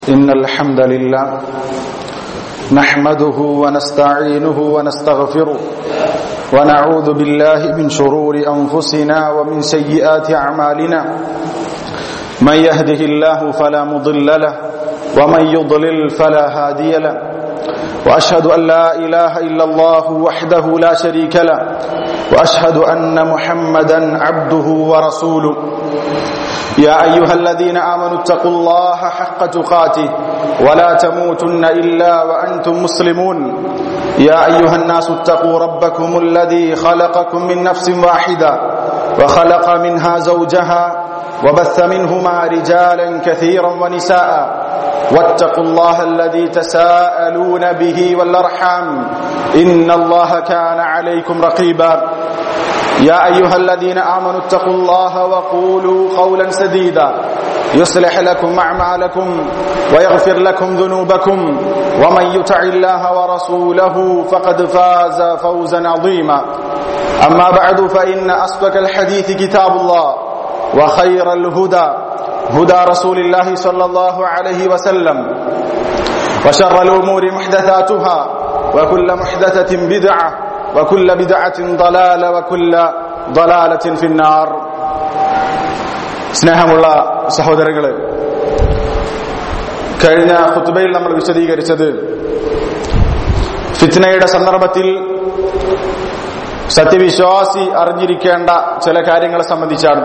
إن الحمد لله نحمده ونستعينه ونستغفره ونعوذ بالله من شرور أنفسنا ومن سيئات أعمالنا من يهده الله فلا مضل له ومن يضلل فلا هادي له وأشهد أن لا إله إلا الله وحده لا شريك له وأشهد أن محمدا عبده ورسوله يا أيها الذين آمنوا اتقوا الله حق تقاته ولا تموتن إلا وأنتم مسلمون يا أيها الناس اتقوا ربكم الذي خلقكم من نفس واحدة وخلق منها زوجها وبث منهما رجالا كثيرا ونساء واتقوا الله الذي تساءلون به والأرحام إن الله كان عليكم رقيبا يا أيها الذين آمنوا اتقوا الله وقولوا قولا سديدا يصلح لكم أعمالكم ويغفر لكم ذنوبكم ومن يطع الله ورسوله فقد فاز فوزا عظيما أما بعد فإن أصدق الحديث كتاب الله وخير الهدى هدى رسول الله صلى الله عليه وسلم وشر الأمور محدثاتها وكل محدثة بدعة وكل بدعة ضلالة وكل ضلالة في النار സ്നേഹമുള്ള സഹോദരങ്ങളെ കഴിഞ്ഞ ഖുത്തുബയിൽ നമ്മൾ വിശദീകരിച്ചത് ഫിത്നയുടെ സന്ദർഭത്തിൽ സത്യവിശ്വാസി അറിഞ്ഞിരിക്കേണ്ട ചില കാര്യങ്ങളെ സംബന്ധിച്ചാണ്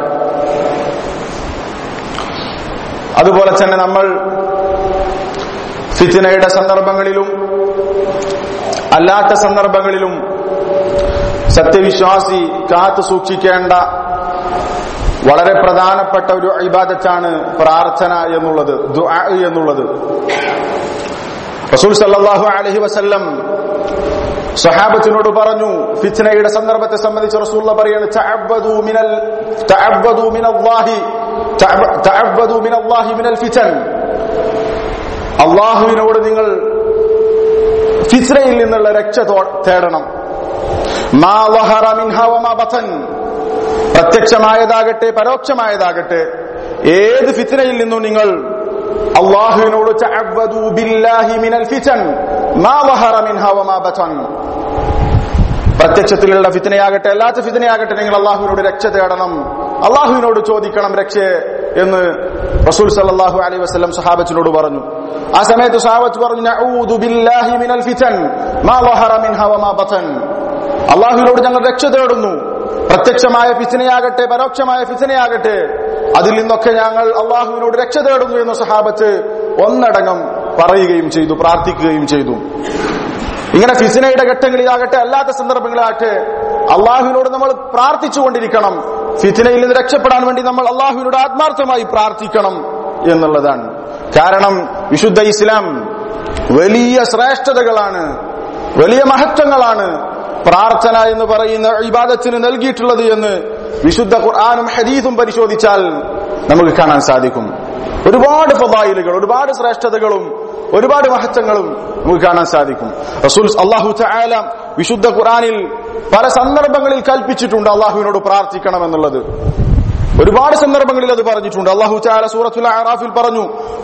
അതുപോലെ തന്നെ നമ്മൾ ഫിത്തിനയുടെ സന്ദർഭങ്ങളിലും അല്ലാത്ത സന്ദർഭങ്ങളിലും സത്യവിശ്വാസി കാത്തു സൂക്ഷിക്കേണ്ട വളരെ പ്രധാനപ്പെട്ട ഒരു ഇബാദത്താണ് പ്രാർത്ഥന എന്നുള്ളത് ദുആ എന്നുള്ളത് റസൂൽ സല്ലല്ലാഹു അലൈഹി വസല്ലം സഹാബത്തിനോട് പറഞ്ഞു ഫിത്നയുടെ സന്ദർഭത്തെ സംബന്ധിച്ച് റസൂൽ പറയാണ് തഅബ്ബദു മിനൽ തഅബ്ബദു മിനല്ലാഹി തഅബ്ബദു മിനല്ലാഹി മിനൽ ഫിതൻ അള്ളാഹുവിനോട് നിങ്ങൾ ഫിത്നയിൽ നിന്നുള്ള രക്ഷ തേടണം മാ വഹറ മിൻഹ വമാ ബതൻ പ്രത്യക്ഷമായതാകട്ടെ പരോക്ഷമായതാകട്ടെ ഏത് ഫിത്നയിൽ നിന്നും നിങ്ങൾ അള്ളാഹുവിനോട് തഅബ്ബദു ബില്ലാഹി മിനൽ ഫിതൻ മാ വഹറ മിൻഹ വമാ ബതൻ പ്രത്യക്ഷത്തിലുള്ള ഫിത്തനയാകട്ടെ അല്ലാത്ത ഫിത്തനയാകട്ടെ നിങ്ങൾ അള്ളാഹുവിനോട് രക്ഷ തേടണം അള്ളാഹുവിനോട് ചോദിക്കണം രക്ഷ എന്ന് റസൂൽ സല്ലല്ലാഹു അലൈഹി വസല്ലം സഹാബത്തിനോട് പറഞ്ഞു ആ സമയത്ത് സഹാബത്ത് പറഞ്ഞു നഊദു ബില്ലാഹി മിനൽ ഫിതൻ മാ വഹറ മിൻഹ വമാ ബതൻ അള്ളാഹുവിനോട് ഞങ്ങൾ രക്ഷ തേടുന്നു പ്രത്യക്ഷമായ ഫിത്തനയാകട്ടെ പരോക്ഷമായ ഫിത്തനയാകട്ടെ അതിൽ നിന്നൊക്കെ ഞങ്ങൾ അള്ളാഹുവിനോട് രക്ഷ തേടുന്നു എന്ന് സഹാബത്ത് ഒന്നടങ്കം പറയുകയും ചെയ്തു പ്രാർത്ഥിക്കുകയും ചെയ്തു ഇങ്ങനെ ഫിസിനയുടെ ഘട്ടങ്ങളിലാകട്ടെ അല്ലാത്ത സന്ദർഭങ്ങളിലാകട്ടെ അള്ളാഹുവിനോട് നമ്മൾ പ്രാർത്ഥിച്ചുകൊണ്ടിരിക്കണം ഫിത്തിനയിൽ നിന്ന് രക്ഷപ്പെടാൻ വേണ്ടി നമ്മൾ അള്ളാഹുവിനോട് ആത്മാർത്ഥമായി പ്രാർത്ഥിക്കണം എന്നുള്ളതാണ് കാരണം വിശുദ്ധ ഇസ്ലാം വലിയ ശ്രേഷ്ഠതകളാണ് വലിയ മഹത്വങ്ങളാണ് പ്രാർത്ഥന എന്ന് പറയുന്ന ഇബാദത്തിന് നൽകിയിട്ടുള്ളത് എന്ന് വിശുദ്ധ ഖുർആാനും ഹദീസും പരിശോധിച്ചാൽ നമുക്ക് കാണാൻ സാധിക്കും ഒരുപാട് ഫതായിലുകൾ ഒരുപാട് ശ്രേഷ്ഠതകളും ഒരുപാട് മഹത്വങ്ങളും നമുക്ക് കാണാൻ സാധിക്കും റസൂൽ അള്ളാഹു ചായാല വിശുദ്ധ ഖുറാനിൽ പല സന്ദർഭങ്ങളിൽ കൽപ്പിച്ചിട്ടുണ്ട് അള്ളാഹുവിനോട് പ്രാർത്ഥിക്കണം എന്നുള്ളത് ഒരുപാട് സന്ദർഭങ്ങളിൽ അത് പറഞ്ഞിട്ടുണ്ട് അള്ളാഹു ചായാല സൂറത്തുൽ ആറാഫിൽ പറഞ്ഞു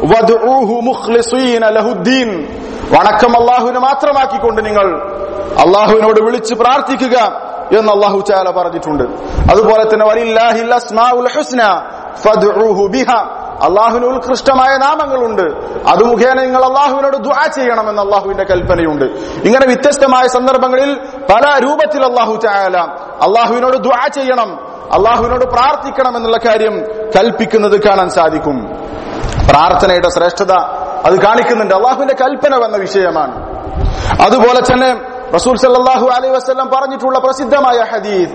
വണക്കം അള്ളാഹുവിനെ മാത്രമാക്കിക്കൊണ്ട് നിങ്ങൾ അള്ളാഹുവിനോട് വിളിച്ച് പ്രാർത്ഥിക്കുക എന്ന് അള്ളാഹു ചാല പറഞ്ഞിട്ടുണ്ട് അതുപോലെ തന്നെ വലില്ലാഹിൽ അസ്മാഉൽ ഹുസ്ന ഫദ്ഉഹു ബിഹ അള്ളാഹുവിന് ഉത്കൃഷ്ടമായ നാമങ്ങളുണ്ട് അത് മുഖേന നിങ്ങൾ അള്ളാഹുവിനോട് ദുആ ചെയ്യണമെന്ന് അള്ളാഹുവിന്റെ കൽപ്പനയുണ്ട് ഇങ്ങനെ വ്യത്യസ്തമായ സന്ദർഭങ്ങളിൽ പല രൂപത്തിൽ അള്ളാഹു ചായാല അള്ളാഹുവിനോട് ദുആ ചെയ്യണം അള്ളാഹുവിനോട് പ്രാർത്ഥിക്കണം എന്നുള്ള കാര്യം കൽപ്പിക്കുന്നത് കാണാൻ സാധിക്കും പ്രാർത്ഥനയുടെ ശ്രേഷ്ഠത അത് കാണിക്കുന്നുണ്ട് അള്ളാഹുവിന്റെ കൽപ്പന വന്ന വിഷയമാണ് അതുപോലെ തന്നെ റസൂൽ സല്ലല്ലാഹു അലൈഹി വസല്ലം പറഞ്ഞിട്ടുള്ള പ്രസിദ്ധമായ ഹദീസ്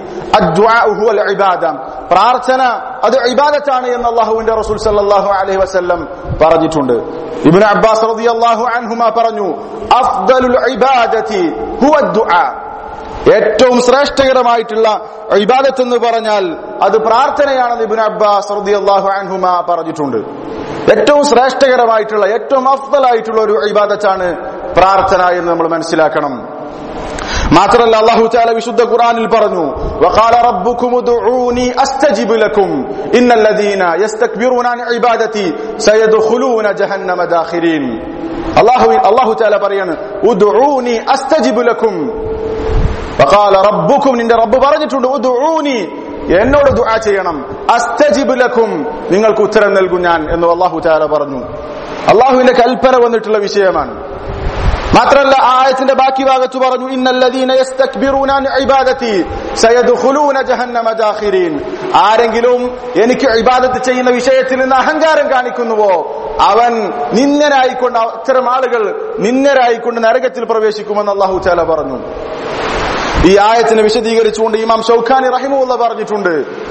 പ്രാർത്ഥന അത് ഇബാദത്താണ് എന്ന് അള്ളാഹുവിന്റെ റസൂൽ സല്ലല്ലാഹു അലൈഹി വസല്ലം പറഞ്ഞിട്ടുണ്ട് ഇബ്നു അബ്ബാസ് റളിയല്ലാഹു അൻഹുമ പറഞ്ഞു അഫ്ദലുൽ ഇബാദത്തി ഹുവ ദുആ ഏറ്റവും ശ്രേഷ്ഠകരമായിട്ടുള്ള ഇബാദത്ത് എന്ന് പറഞ്ഞാൽ അത് പ്രാർത്ഥനയാണെന്ന് ഇബ്നു അബ്ബാസ് റളിയല്ലാഹു അൻഹുമ പറഞ്ഞിട്ടുണ്ട് ഏറ്റവും ശ്രേഷ്ഠകരമായിട്ടുള്ള ഏറ്റവും അഫ്ദലായിട്ടുള്ള ഒരു ഇബാദത്താണ് പ്രാർത്ഥന എന്ന് നമ്മൾ മനസ്സിലാക്കണം മാത്രമല്ല അള്ളാഹു താല വിശുദ്ധ ഖുറാനിൽ പറഞ്ഞു وقال ربكم ادعوني استجب لكم ان الذين يستكبرون عن عبادتي سيدخلون جهنم داخرين അള്ളാഹു അള്ളാഹു താല പറയാണ് ഉദ്ഊനി അസ്തജിബു ലക്കും വഖാല റബ്ബുക്കും നിന്റെ റബ്ബ് പറഞ്ഞിട്ടുണ്ട് ഉദ്ഊനി എന്നോട് ദുആ ചെയ്യണം അസ്തജിബു ലക്കും നിങ്ങൾക്ക് ഉത്തരം നൽകും ഞാൻ എന്ന് അള്ളാഹു താല പറഞ്ഞു അള്ളാഹുവിന്റെ കൽപ്പന വന്നിട്ടുള്ള വിഷയമാണ് മാത്രല്ല ആ ആയത്തിന്റെ ബാക്കി ഭാഗത്ത് പറഞ്ഞു ഇന്നല്ലദീന യസ്തക്ബിറൂന അൻ ഇബാദതി സയദ്ഖുലൂന ജഹന്നമ ദാഖിരീൻ ആരെങ്കിലും എനിക്ക് ഇബാദത്ത് ചെയ്യുന്ന വിഷയത്തിൽ നിന്ന് അഹങ്കാരം കാണിക്കുന്നുവോ അവൻ നിന്ദനായിക്കൊണ്ട് അത്തരം ആളുകൾ നിന്ദരായിക്കൊണ്ട് നരകത്തിൽ പ്രവേശിക്കുമെന്ന് അള്ളാഹു ചാല പറഞ്ഞു ഈ ആയത്തിനെ വിശദീകരിച്ചുകൊണ്ട് ഇമാം ഷൗഖാനി റഹിമുള്ള പറഞ്ഞിട്ടുണ്ട്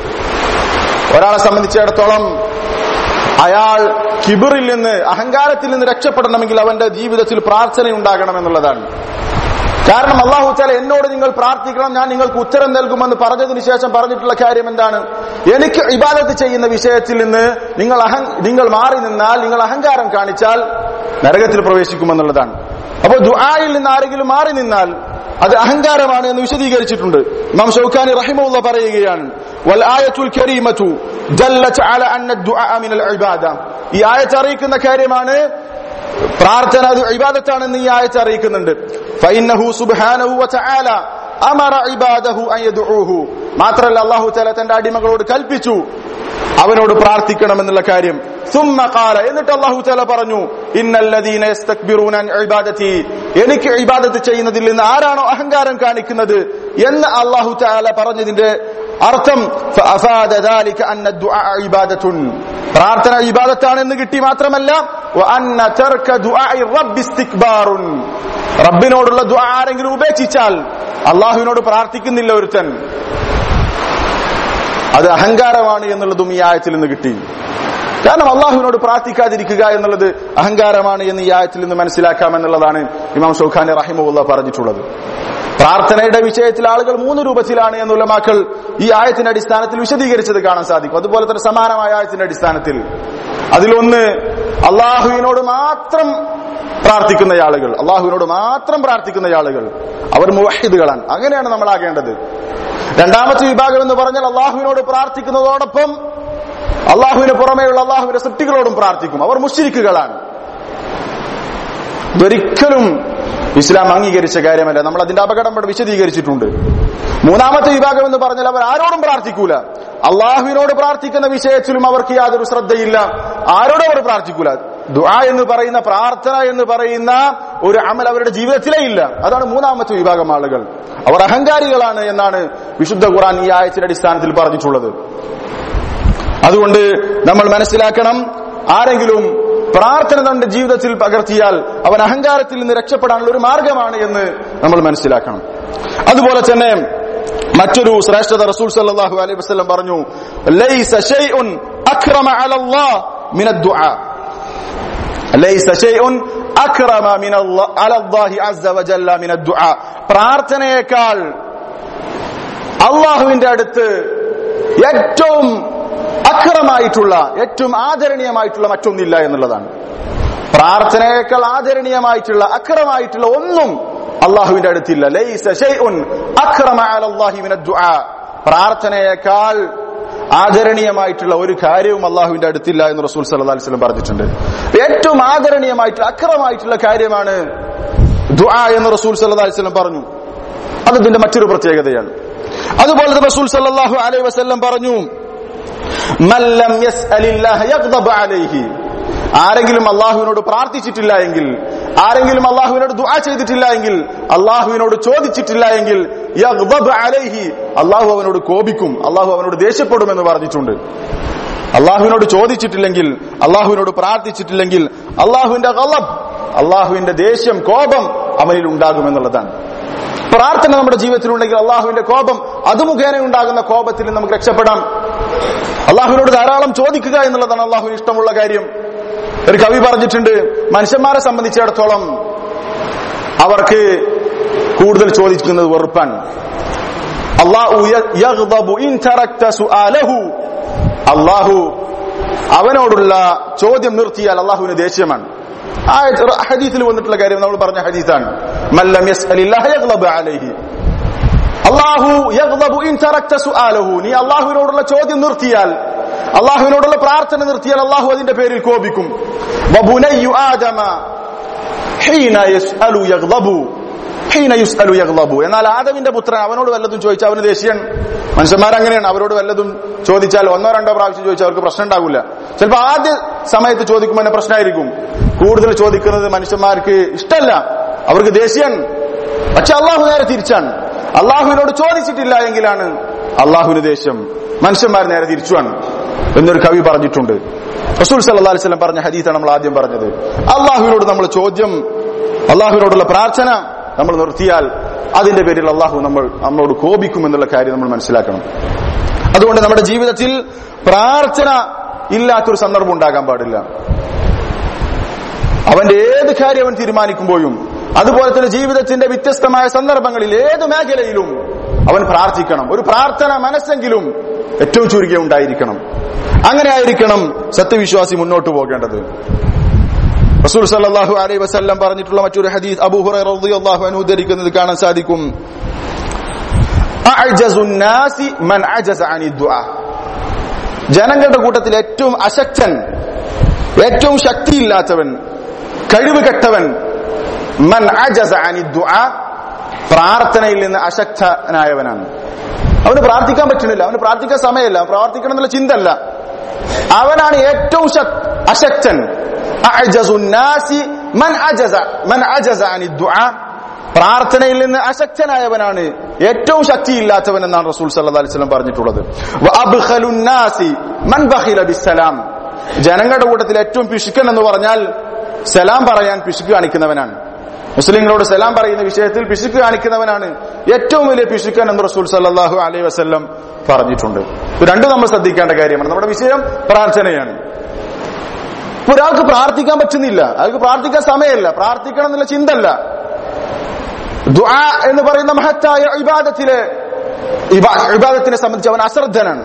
ഒരാളെ സംബന്ധിച്ചിടത്തോളം അയാൾ കിബിറിൽ നിന്ന് അഹങ്കാരത്തിൽ നിന്ന് രക്ഷപ്പെടണമെങ്കിൽ അവന്റെ ജീവിതത്തിൽ പ്രാർത്ഥന ഉണ്ടാകണം എന്നുള്ളതാണ് കാരണം അള്ളാഹു താല എന്നോട് നിങ്ങൾ പ്രാർത്ഥിക്കണം ഞാൻ നിങ്ങൾക്ക് ഉത്തരം നൽകുമെന്ന് പറഞ്ഞതിന് ശേഷം പറഞ്ഞിട്ടുള്ള കാര്യം എന്താണ് എനിക്ക് ഇബാദത്ത് ചെയ്യുന്ന വിഷയത്തിൽ നിന്ന് നിങ്ങൾ അഹം നിങ്ങൾ മാറി നിന്നാൽ നിങ്ങൾ അഹങ്കാരം കാണിച്ചാൽ നരകത്തിൽ പ്രവേശിക്കുമെന്നുള്ളതാണ് അപ്പോൾ ദുആയിൽ നിന്ന് ആരെങ്കിലും മാറി നിന്നാൽ അത് അഹങ്കാരമാണ് എന്ന് വിശദീകരിച്ചിട്ടുണ്ട് ഇമാം ഷൗക്കാനി റഹിമുള്ള പറയുകയാണ് വൽ ആയത്തുൽ കരീമതു ദല്ലത്ത് അല അന്ന ദുആ മിനൽ ഇബാദ ഈ ആയത്ത് അറിയിക്കുന്ന കാര്യമാണ് പ്രാർത്ഥന അത് ഇബാദത്താണെന്ന് ഈ ആയത്ത് അറിയിക്കുന്നുണ്ട് ഫൈന്നഹു സുബ്ഹാനഹു വതആല അമറ ഇബാദഹു അൻ യദ്ഉഹു മാത്രമല്ല അല്ലാഹു തആല തന്റെ അടിമകളോട് കൽപ്പിച്ചു അവനോട് പ്രാർത്ഥിക്കണം എന്നുള്ള കാര്യം സുമ്മ ഖാല എന്നിട്ട് അല്ലാഹു തആല പറഞ്ഞു ഇന്നല്ലദീന യസ്തക്ബിറൂന അൻ ഇബാദതി എനിക്ക് ഇബാദത്ത് ചെയ്യുന്നതിൽ നിന്ന് ആരാണോ അഹങ്കാരം കാണിക്കുന്നത് എന്ന് അല്ലാഹു തആല പറഞ്ഞതിന്റെ അർത്ഥം ഫഅഫാദ ذلك അന്ന الدعاء ഇബാദത്തുൻ പ്രാർത്ഥന ഇബാദത്താണെന്ന് കിട്ടി മാത്രമല്ല വഅന്ന തർക ദുആഇ റബ്ബി ഇസ്തിക്ബാറുൻ റബ്ബിനോടുള്ള ദുആ ആരെങ്കിലും ഉപേക്ഷിച്ചാൽ അള്ളാഹുവിനോട് പ്രാർത്ഥിക്കുന്നില്ല ഒരുത്തൻ അത് അഹങ്കാരമാണ് എന്നുള്ളതും ഈ ആയത്തിൽ നിന്ന് കിട്ടി കാരണം അള്ളാഹുവിനോട് പ്രാർത്ഥിക്കാതിരിക്കുക എന്നുള്ളത് അഹങ്കാരമാണ് എന്ന് ഈ ആയത്തിൽ നിന്ന് മനസ്സിലാക്കാം എന്നുള്ളതാണ് ഇമാം ഷൗഖാൻ റഹിമുള്ള പറഞ്ഞിട്ടുള്ളത് പ്രാർത്ഥനയുടെ വിഷയത്തിൽ ആളുകൾ മൂന്ന് രൂപത്തിലാണ് എന്നുള്ള മാക്കൾ ഈ ആയത്തിന്റെ അടിസ്ഥാനത്തിൽ വിശദീകരിച്ചത് കാണാൻ സാധിക്കും അതുപോലെ തന്നെ സമാനമായ ആയത്തിന്റെ അടിസ്ഥാനത്തിൽ അതിലൊന്ന് അള്ളാഹുവിനോട് മാത്രം പ്രാർത്ഥിക്കുന്ന ആളുകൾ അള്ളാഹുവിനോട് മാത്രം പ്രാർത്ഥിക്കുന്ന ആളുകൾ അവർ മുവഹിദുകളാണ് അങ്ങനെയാണ് നമ്മൾ ആകേണ്ടത് രണ്ടാമത്തെ വിഭാഗം എന്ന് പറഞ്ഞാൽ അള്ളാഹുവിനോട് പ്രാർത്ഥിക്കുന്നതോടൊപ്പം അള്ളാഹുവിന് പുറമെയുള്ള അള്ളാഹുവിന്റെ സൃഷ്ടികളോടും പ്രാർത്ഥിക്കും അവർ മുഷിരിക്കുകളാണ് ഇതൊരിക്കലും ഇസ്ലാം അംഗീകരിച്ച കാര്യമല്ല നമ്മൾ അതിന്റെ അപകടം ഇവിടെ വിശദീകരിച്ചിട്ടുണ്ട് മൂന്നാമത്തെ വിഭാഗം എന്ന് പറഞ്ഞാൽ അവർ ആരോടും പ്രാർത്ഥിക്കൂല അള്ളാഹുവിനോട് പ്രാർത്ഥിക്കുന്ന വിഷയത്തിലും അവർക്ക് യാതൊരു ശ്രദ്ധയില്ല ആരോടും അവർ പ്രാർത്ഥിക്കൂല ദുആ എന്ന് പറയുന്ന പ്രാർത്ഥന എന്ന് പറയുന്ന ഒരു അമൽ അവരുടെ ജീവിതത്തിലേ ഇല്ല അതാണ് മൂന്നാമത്തെ വിഭാഗം ആളുകൾ അവർ അഹങ്കാരികളാണ് എന്നാണ് വിശുദ്ധ ഖുറാൻ ഈ ആയത്തിന്റെ അടിസ്ഥാനത്തിൽ പറഞ്ഞിട്ടുള്ളത് അതുകൊണ്ട് നമ്മൾ മനസ്സിലാക്കണം ആരെങ്കിലും പ്രാർത്ഥന തന്റെ ജീവിതത്തിൽ പകർത്തിയാൽ അവൻ അഹങ്കാരത്തിൽ നിന്ന് രക്ഷപ്പെടാനുള്ള ഒരു മാർഗമാണ് എന്ന് നമ്മൾ മനസ്സിലാക്കണം അതുപോലെ തന്നെ മറ്റൊരു ശ്രേഷ്ഠത റസൂൽ സല്ലല്ലാഹു അലൈഹി വസല്ലം പറഞ്ഞു ലൈസ ഷൈഉൻ അക്രമ അലല്ലാഹ് മിന ദുആ ലൈസ ഷൈഉൻ അക്രമ മിന അലല്ലാഹി അസ്സ വജല്ല മിന ദുആ പ്രാർത്ഥനയേക്കാൾ അള്ളാഹുവിന്റെ അടുത്ത് ഏറ്റവും അക്രമായിട്ടുള്ള ഏറ്റവും ആദരണീയമായിട്ടുള്ള മറ്റൊന്നില്ല എന്നുള്ളതാണ് പ്രാർത്ഥനയേക്കാൾ ആദരണീയമായിട്ടുള്ള അക്രമായിട്ടുള്ള ഒന്നും അള്ളാഹുവിന്റെ അടുത്തില്ല ലൈസ ഷൈഉൻ അക്രമ അലല്ലാഹി മിന ദുആ പ്രാർത്ഥനയേക്കാൾ ആദരണീയമായിട്ടുള്ള ഒരു കാര്യവും അള്ളാഹുവിന്റെ അടുത്തില്ല എന്ന് റസൂൽ സല്ലല്ലാഹു അലൈഹി വസല്ലം പറഞ്ഞിട്ടുണ്ട് ഏറ്റവും ആദരണീയമായിട്ടുള്ള അക്രമായിട്ടുള്ള കാര്യമാണ് ദുആ എന്ന് റസൂൽ സല്ലല്ലാഹു അലൈഹി വസല്ലം പറഞ്ഞു അത് ഇതിന്റെ മറ്റൊരു പ്രത്യേകതയാണ് അതുപോലെ തന്നെ റസൂൽ സല്ലല്ലാഹു അലൈഹി വസല്ലം പറഞ്ഞു മല്ലം യസ്അലില്ലാഹ യഗ്ദബ അലൈഹി ആരെങ്കിലും അള്ളാഹുവിനോട് പ്രാർത്ഥിച്ചിട്ടില്ല എങ്കിൽ ആരെങ്കിലും അള്ളാഹുവിനോട് ദുആ ചെയ്തിട്ടില്ല എങ്കിൽ അള്ളാഹുവിനോട് ചോദിച്ചിട്ടില്ല എങ്കിൽ യഗ്ദബ അലൈഹി അള്ളാഹു അവനോട് കോപിക്കും അള്ളാഹു അവനോട് ദേഷ്യപ്പെടുമെന്ന് പറഞ്ഞിട്ടുണ്ട് അള്ളാഹുവിനോട് ചോദിച്ചിട്ടില്ലെങ്കിൽ അള്ളാഹുവിനോട് പ്രാർത്ഥിച്ചിട്ടില്ലെങ്കിൽ അള്ളാഹുവിന്റെ ഗളബ് അള്ളാഹുവിന്റെ ദേഷ്യം കോപം അവനിൽ ഉണ്ടാകുമെന്നുള്ളതാണ് പ്രാർത്ഥന നമ്മുടെ ജീവിതത്തിലുണ്ടെങ്കിൽ അള്ളാഹുവിന്റെ കോപം അത് മുഖേന ഉണ്ടാകുന്ന കോപത്തിൽ നമുക്ക് രക്ഷപ്പെടാം അള്ളാഹുവിനോട് ധാരാളം ചോദിക്കുക എന്നുള്ളതാണ് അള്ളാഹുവിന് ഇഷ്ടമുള്ള കാര്യം ഒരു കവി പറഞ്ഞിട്ടുണ്ട് മനുഷ്യന്മാരെ സംബന്ധിച്ചിടത്തോളം അവർക്ക് കൂടുതൽ ചോദിക്കുന്നത് വെറുപ്പാണ് അള്ളാഹു അവനോടുള്ള ചോദ്യം നിർത്തിയാൽ അള്ളാഹുവിന് ദേഷ്യമാണ് ആ ഹദീസിൽ വന്നിട്ടുള്ള കാര്യം നമ്മൾ പറഞ്ഞ ഹദീസാണ് മല്ലം യസ്അലില്ലാഹ യഗ്ളബ് അലൈഹി അള്ളാഹു യഗ്ളബു ഇൻ തറക്ത സുആലഹു നീ അള്ളാഹുവിനോടുള്ള ചോദ്യം നിർത്തിയാൽ അള്ളാഹുവിനോടുള്ള പ്രാർത്ഥന നിർത്തിയാൽ അള്ളാഹു അതിന്റെ പേരിൽ കോപിക്കും വബുനയ്യു ആദമ ഹീന യസ്അലു യഗ്ളബു ഹീന യുസ്അലു യഗ്ളബു എന്നാൽ ആദമിന്റെ പുത്രൻ അവനോട് വല്ലതും ചോദിച്ചാൽ അവന് ദേഷ്യൻ മനുഷ്യന്മാർ അങ്ങനെയാണ് അവരോട് വല്ലതും ചോദിച്ചാൽ ഒന്നോ രണ്ടോ പ്രാവശ്യം ചോദിച്ചാൽ അവർക്ക് പ്രശ്നം ഉണ്ടാവില്ല ചിലപ്പോൾ ആദ്യ സമയത്ത് ചോദിക്കുമ്പോൾ തന്നെ പ്രശ്നമായിരിക്കും കൂടുതൽ ചോദിക്കുന്നത് മനുഷ്യന്മാർക്ക് ഇഷ്ടമല്ല അവർക്ക് ദേഷ്യൻ പക്ഷെ അള്ളാഹു നേരെ തിരിച്ചാണ് അള്ളാഹുവിനോട് ചോദിച്ചിട്ടില്ല എങ്കിലാണ് അള്ളാഹുവിന് ദേഷ്യം മനുഷ്യന്മാർ നേരെ തിരിച്ചുവാണ് എന്നൊരു കവി പറഞ്ഞിട്ടുണ്ട് റസൂൽ സല്ലല്ലാഹു അലൈഹി വസല്ലം പറഞ്ഞ ഹദീത്താണ് നമ്മൾ ആദ്യം പറഞ്ഞത് അള്ളാഹുവിനോട് നമ്മൾ ചോദ്യം അള്ളാഹുവിനോടുള്ള പ്രാർത്ഥന നമ്മൾ നിർത്തിയാൽ അതിന്റെ പേരിൽ അള്ളാഹു നമ്മൾ നമ്മളോട് കോപിക്കും എന്നുള്ള കാര്യം നമ്മൾ മനസ്സിലാക്കണം അതുകൊണ്ട് നമ്മുടെ ജീവിതത്തിൽ പ്രാർത്ഥന ഇല്ലാത്തൊരു സന്ദർഭം ഉണ്ടാകാൻ പാടില്ല അവന്റെ ഏത് കാര്യം അവൻ തീരുമാനിക്കുമ്പോഴും അതുപോലെ തന്നെ ജീവിതത്തിന്റെ വ്യത്യസ്തമായ സന്ദർഭങ്ങളിൽ ഏത് മേഖലയിലും അവൻ പ്രാർത്ഥിക്കണം ഒരു പ്രാർത്ഥന മനസ്സെങ്കിലും ഏറ്റവും ചുരുങ്ങിയ ഉണ്ടായിരിക്കണം അങ്ങനെ ആയിരിക്കണം സത്യവിശ്വാസി മുന്നോട്ട് പോകേണ്ടത് റസൂൽ സല്ലല്ലാഹു അലൈഹി വസല്ലം പറഞ്ഞിട്ടുള്ള മറ്റൊരു ഹദീസ് അബൂ ഹുറൈറ റളിയല്ലാഹു അൻഹു ഉദ്ധരിക്കുന്നത് കാണാൻ സാധിക്കും അഅജസു നാസി മൻ അജസ അനി ദുആ ജനങ്ങളുടെ കൂട്ടത്തിൽ ഏറ്റവും അശക്തൻ ഏറ്റവും ശക്തിയില്ലാത്തവൻ കഴിവ് കെട്ടവൻ മൻ അജസ അനി ദുആ പ്രാർത്ഥനയിൽ നിന്ന് അശക്തനായവനാണ് അവന് പ്രാർത്ഥിക്കാൻ പറ്റുന്നില്ല അവന് പ്രാർത്ഥിക്കാൻ സമയമല്ല പ്രാർത്ഥിക്കണം എന്നുള്ള ചിന്തല്ല അവനാണ് ഏറ്റവും ശക്- അശക്തൻ അഅജസു നാസി മൻ അജസ മൻ അജസ അനി ദുആ പ്രാർത്ഥനയിൽ നിന്ന് അശക്തനായവനാണ് ഏറ്റവും ശക്തിയില്ലാത്തവൻ എന്നാണ് റസൂൽ സല്ലല്ലാഹു അലൈഹി വസല്ലം പറഞ്ഞിട്ടുള്ളത് വഅബ്ഖലു നാസി മൻ ബഖില ബിസ്സലാം ജനങ്ങളുടെ കൂട്ടത്തിൽ ഏറ്റവും പിശുക്കൻ എന്ന് പറഞ്ഞാൽ സലാം പറയാൻ പിശുക്ക് കാണിക്കുന്നവനാണ് മുസ്ലിങ്ങളോട് സലാം പറയുന്ന വിഷയത്തിൽ പിശുക്ക് കാണിക്കുന്നവനാണ് ഏറ്റവും വലിയ പിശുക്കൻ എന്ന് റസൂൽ സല്ലല്ലാഹു അലൈഹി വസല്ലം പറഞ്ഞിട്ടുണ്ട് ഇത് രണ്ടും നമ്മൾ ശ്രദ്ധിക്കേണ്ട കാര്യമാണ് നമ്മുടെ വിഷയം പ്രാർത്ഥനയാണ് ഇപ്പൊ ഒരാൾക്ക് പ്രാർത്ഥിക്കാൻ പറ്റുന്നില്ല അയാൾക്ക് പ്രാർത്ഥിക്കാൻ സമയമല്ല പ്രാർത്ഥിക്കണം എന്നുള്ള ചിന്തല്ല ദുആ എന്ന് പറയുന്ന മഹത്തായ ഇബാദത്തിലെ ഇബാ- ഇബാദത്തിനെ സംബന്ധിച്ച് അവൻ അശ്രദ്ധനാണ്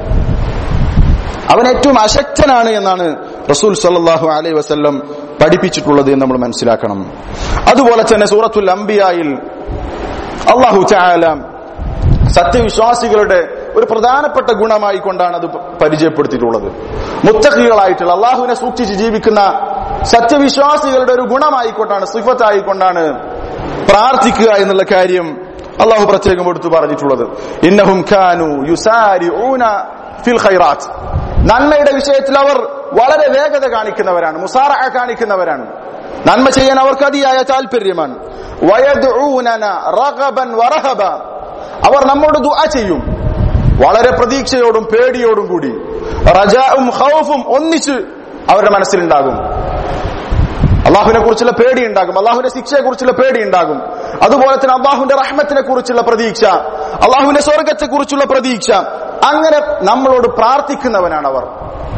അവൻ ഏറ്റവും അശക്തനാണ് എന്നാണ് റസൂൽ സല്ലല്ലാഹു അലൈഹി വസല്ലം പഠിപ്പിച്ചിട്ടുള്ളത് എന്ന് നമ്മൾ മനസ്സിലാക്കണം അതുപോലെ തന്നെ സൂറത്തുൽ അംബിയായിൽ അള്ളാഹു ചായാല സത്യവിശ്വാസികളുടെ ഒരു പ്രധാനപ്പെട്ട ഗുണമായി കൊണ്ടാണ് അത് പരിചയപ്പെടുത്തിയിട്ടുള്ളത് മുത്തഖികളായിട്ടുള്ള അള്ളാഹുവിനെ സൂക്ഷിച്ച് ജീവിക്കുന്ന സത്യവിശ്വാസികളുടെ ഒരു ഗുണമായിക്കൊണ്ടാണ് സിഫത്തായിക്കൊണ്ടാണ് പ്രാർത്ഥിക്കുക എന്നുള്ള കാര്യം അള്ളാഹു പ്രത്യേകം എടുത്തു പറഞ്ഞിട്ടുള്ളത് ഇന്നഹും ഖാനു യുസാരിഊന ഫിൽ ഖൈറാത്ത് നന്മയുടെ വിഷയത്തിൽ അവർ വളരെ വേഗത കാണിക്കുന്നവരാണ് മുസാറ കാണിക്കുന്നവരാണ് നന്മ ചെയ്യാൻ അവർക്ക് അതിയായ താല്പര്യമാണ് വയദ്ഊനന റഗബൻ വറഹബ അവർ നമ്മോട് ദുആ ചെയ്യും വളരെ പ്രതീക്ഷയോടും പേടിയോടും കൂടി റജാവും ഖൗഫും ഒന്നിച്ച് അവരുടെ മനസ്സിലുണ്ടാകും അള്ളാഹുവിനെ കുറിച്ചുള്ള പേടി ഉണ്ടാകും അള്ളാഹുവിന്റെ ശിക്ഷയെ കുറിച്ചുള്ള പേടി ഉണ്ടാകും അതുപോലെ തന്നെ അള്ളാഹുവിന്റെ റഹ്മത്തിനെ കുറിച്ചുള്ള പ്രതീക്ഷ അള്ളാഹുവിന്റെ സ്വർഗത്തെ കുറിച്ചുള്ള പ്രതീക്ഷ അങ്ങനെ നമ്മളോട് പ്രാർത്ഥിക്കുന്നവനാണ് അവർ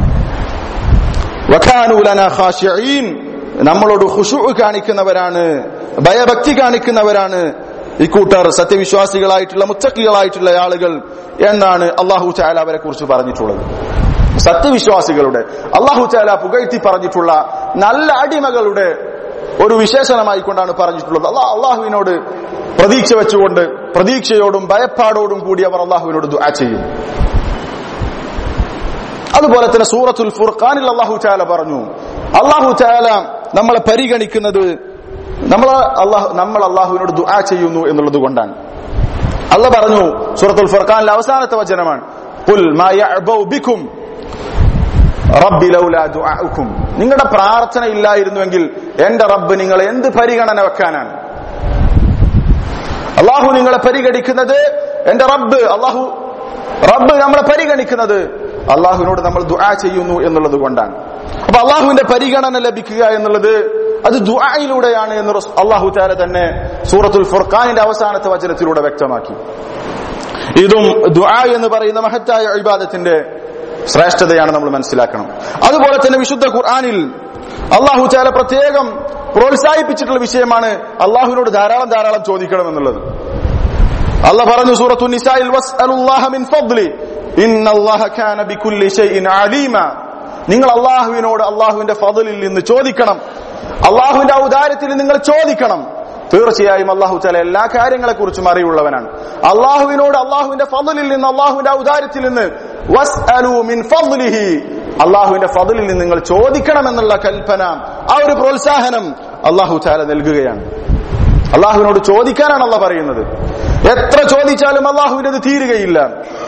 വഖാനൂ ലനാ ഖാശിഈൻ നമ്മളോട് ഖുശൂ കാണിക്കുന്നവരാണ് ഭയഭക്തി കാണിക്കുന്നവരാണ് ഇക്കൂട്ടർ സത്യവിശ്വാസികളായിട്ടുള്ള മുത്തക്കികളായിട്ടുള്ള ആളുകൾ എന്നാണ് അള്ളാഹു ചായാല അവരെ കുറിച്ച് പറഞ്ഞിട്ടുള്ളത് സത്യവിശ്വാസികളുടെ അള്ളാഹു ചായാല പുകഴ്ത്തി പറഞ്ഞിട്ടുള്ള നല്ല അടിമകളുടെ ഒരു വിശേഷണമായി കൊണ്ടാണ് പറഞ്ഞിട്ടുള്ളത് അള്ളാഹ് അള്ളാഹുവിനോട് പ്രതീക്ഷ വെച്ചുകൊണ്ട് പ്രതീക്ഷയോടും ഭയപ്പാടോടും കൂടി അവർ അള്ളാഹുവിനോട് ദുആ ചെയ്യും അതുപോലെ തന്നെ സൂറത്തുൽ ഫുർഖാനിൽ അള്ളാഹു ചാല പറഞ്ഞു അള്ളാഹു ചാല നമ്മളെ പരിഗണിക്കുന്നത് നമ്മൾ അള്ളാഹു നമ്മൾ അള്ളാഹുവിനോട് ദുആ ചെയ്യുന്നു എന്നുള്ളത് കൊണ്ടാണ് അല്ല പറഞ്ഞു സൂറത്തുൽ ഫുർഖാനിലെ അവസാനത്തെ വചനമാണ് "ഖുൽ മാ യഅബഉ ബിക്കും റബ്ബി ലൗലാ ദുആഉക്കും നിങ്ങളുടെ പ്രാർത്ഥന ഇല്ലായിരുന്നുവെങ്കിൽ എന്റെ റബ്ബ് നിങ്ങളെ എന്ത് പരിഗണന വെക്കാനാണ് അള്ളാഹു നിങ്ങളെ പരിഗണിക്കുന്നത് എന്റെ റബ്ബ് അള്ളാഹു റബ്ബ് നമ്മളെ പരിഗണിക്കുന്നത് അള്ളാഹുവിനോട് നമ്മൾ ദുആ ചെയ്യുന്നു എന്നുള്ളത് കൊണ്ടാണ് അപ്പൊ അള്ളാഹുവിന്റെ പരിഗണന ലഭിക്കുക എന്നുള്ളത് അത് ദുആയിലൂടെയാണ് എന്ന് റസ്- അള്ളാഹു താല തന്നെ സൂറത്തുൽ ഫുർഖാനിന്റെ അവസാനത്തെ വചനത്തിലൂടെ വ്യക്തമാക്കി ഇതും ദുആ എന്ന് പറയുന്ന മഹത്തായ ഇബാദത്തിന്റെ ശ്രേഷ്ഠതയാണ് നമ്മൾ മനസ്സിലാക്കണം അതുപോലെ തന്നെ വിശുദ്ധ ഖുർആനിൽ അള്ളാഹു ചാല പ്രത്യേകം പ്രോത്സാഹിപ്പിച്ചിട്ടുള്ള വിഷയമാണ് അള്ളാഹുവിനോട് ധാരാളം ധാരാളം ചോദിക്കണം എന്നുള്ളത് അല്ല പറഞ്ഞു സൂറത്തു നിസായിൽ വസ്അലുല്ലാഹ മിൻ ഫദ്ലി ഇന്നല്ലാഹ കാന ബികുല്ലി ഷൈഇൻ അലീമ നിങ്ങൾ അള്ളാഹുവിനോട് അള്ളാഹുവിന്റെ ഫضലിൽ നിന്ന് ചോദിക്കണം അള്ളാഹുവിന്റെ ഔദാര്യത്തിൽ നിങ്ങൾ ചോദിക്കണം തീർച്ചയായും അള്ളാഹു താല എല്ലാ കാര്യങ്ങളെ കുറിച്ചും അറിവുള്ളവനാണ് അള്ളാഹുവിനോട് അള്ളാഹുവിന്റെ ഫضലിൽ നിന്ന് അള്ളാഹുവിന്റെ ഔദാര്യത്തിൽ നിന്ന് വസ്അലു മിൻ ഫضലിഹി അള്ളാഹുവിന്റെ ഫضലിൽ നിന്ന് നിങ്ങൾ ചോദിക്കണമെന്നുള്ള കൽപ്പന ആ ഒരു പ്രോത്സാഹനം അള്ളാഹു താല നൽകുകയാണ് അള്ളാഹുവിനോട് ചോദിക്കാനാണ് അള്ള പറയുന്നത് എത്ര ചോദിച്ചാലും അള്ളാഹുവിനത് തീരുകയില്ല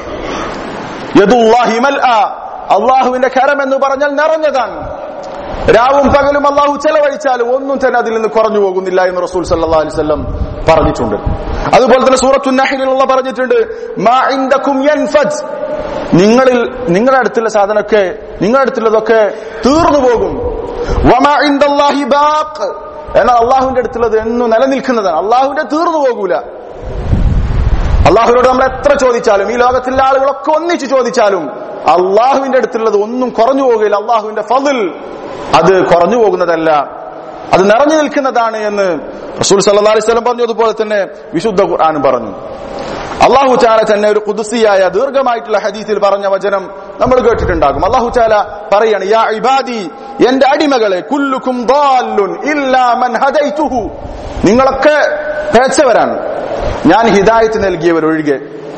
യദുല്ലാഹി മൽആ. അള്ളാഹുവിന്റെ കരം എന്ന് പറഞ്ഞാൽ നിറഞ്ഞതാണ് രാവും പകലും അള്ളാഹു ചെലവഴിച്ചാലും ഒന്നും തന്നെ അതിൽ നിന്ന് കുറഞ്ഞു പോകുന്നില്ല എന്ന് റസൂൽ സല്ലല്ലാഹു അലൈഹി വസല്ലം പറഞ്ഞിട്ടുണ്ട് അതുപോലെ തന്നെ സൂറത്തു നഹ്ലിലുള്ള പറഞ്ഞിട്ടുണ്ട് മാ ഇൻദകും യൻഫജ് നിങ്ങളിൽ നിങ്ങളുടെ അടുത്തുള്ള സാധനമൊക്കെ നിങ്ങളുടെ അടുത്തുള്ളതൊക്കെ തീർന്നു പോകും വമാ ഇൻദല്ലാഹി ബാഖ് എന്നാൽ അള്ളാഹുവിന്റെ അടുത്തുള്ളത് എന്നും നിലനിൽക്കുന്നതാണ് അള്ളാഹുവിന്റെ തീർന്നു പോകൂല അള്ളാഹുവിനോട് നമ്മൾ എത്ര ചോദിച്ചാലും ഈ ലോകത്തിലെ ആളുകളൊക്കെ ഒന്നിച്ച് ചോദിച്ചാലും അള്ളാഹുവിന്റെ അടുത്തുള്ളത് ഒന്നും കുറഞ്ഞു പോകുകയില്ല അള്ളാഹുവിന്റെ ഫതിൽ അത് കുറഞ്ഞു പോകുന്നതല്ല അത് നിറഞ്ഞു നിൽക്കുന്നതാണ് എന്ന് റസൂൽ സല്ലല്ലാഹു അലൈഹി വസല്ലം പറഞ്ഞതുപോലെ തന്നെ വിശുദ്ധ ഖുർആൻ പറഞ്ഞു അള്ളാഹു ചാല തന്നെ ഒരു കുതിസിയായ ദീർഘമായിട്ടുള്ള ഹദീസിൽ പറഞ്ഞ വചനം നമ്മൾ കേട്ടിട്ടുണ്ടാകും അള്ളാഹു ചാല പറയാണ് യാ ഇബാദി എന്റെ അടിമകളെ കുല്ലുക്കും ضالٌ ഇല്ലാ മൻ ഹദൈതുഹു നിങ്ങളൊക്കെ പിഴച്ചവരാണ് ഞാൻ ഹിദായത്ത് നൽകിയവരൊഴികെ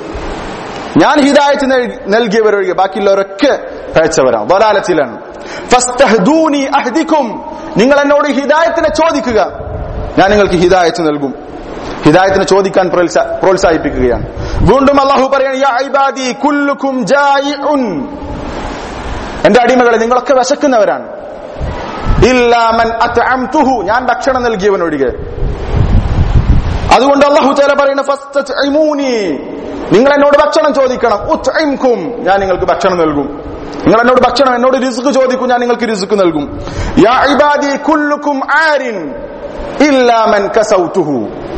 ഞാൻ ഹിദായത്ത് നൽ- നൽകിയവരൊഴികെ ബാക്കിയുള്ളവരൊക്കെ പിഴച്ചവരാണ് വലാലത്തിലാണ് ഫസ്തഹ്ദൂനി അഹ്ദിക്കും നിങ്ങൾ എന്നോട് ഹിദായത്തിനെ ചോദിക്കുക ഞാൻ നിങ്ങൾക്ക് ഹിദായത്ത് നൽകും ഹിദായത്തിനെ ചോദിക്കാൻ പ്രോത്സാ- പ്രോത്സാഹിപ്പിക്കുകയാണ് വീണ്ടും അള്ളാഹു പറയാണ് യാ ഇബാദി കുല്ലുക്കും ജായിഉൻ എന്റെ അടിമകളെ നിങ്ങളൊക്കെ വിശക്കുന്നവരാണ് ഇല്ലാ മൻ അത്അംതുഹു ഞാൻ ഭക്ഷണം നൽകിയവനൊഴികെ അതുകൊണ്ട് അള്ളാഹു തആല പറയുന്ന ഫസ്തത്ഇമൂനി നിങ്ങൾ എന്നോട് ഭക്ഷണം ചോദിക്കണം ഉത്ഇംകും ഞാൻ നിങ്ങൾക്ക് ഭക്ഷണം നൽകും നിങ്ങൾ എന്നോട് ഭക്ഷണം എന്നോട് റിസ്ക് ചോദിക്കും ഞാൻ നിങ്ങൾക്ക് റിസ്ക് നൽകും യാ ഇബാദി കുല്ലുക്കും ആരിൻ ഇല്ലാ മൻ കസൗതുഹു